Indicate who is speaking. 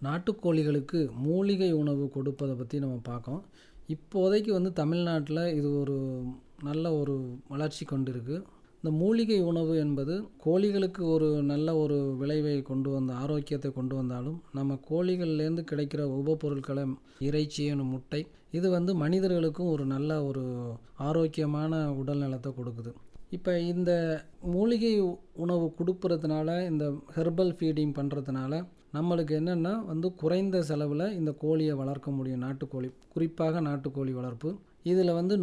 Speaker 1: நாட்டுக்கோழிகளுக்கு மூலிகை உணவு கொடுப்பதை பற்றி நம்ம பார்க்கோம் இப்போதைக்கு வந்து தமிழ்நாட்டில் இது ஒரு நல்ல ஒரு வளர்ச்சி கொண்டிருக்கு இந்த மூலிகை உணவு என்பது கோழிகளுக்கு ஒரு நல்ல ஒரு விளைவை கொண்டு வந்த ஆரோக்கியத்தை கொண்டு வந்தாலும் நம்ம கோழிகள்லேருந்து கிடைக்கிற உபப்பொருட்களை இறைச்சி முட்டை இது வந்து மனிதர்களுக்கும் ஒரு நல்ல ஒரு ஆரோக்கியமான உடல் நலத்தை கொடுக்குது இப்போ இந்த மூலிகை உணவு கொடுக்கறதுனால இந்த ஹெர்பல் ஃபீடிங் பண்ணுறதுனால நம்மளுக்கு என்னென்னா வந்து குறைந்த செலவில் இந்த கோழியை வளர்க்க முடியும் நாட்டுக்கோழி குறிப்பாக நாட்டுக்கோழி வளர்ப்பு இதில் வந்து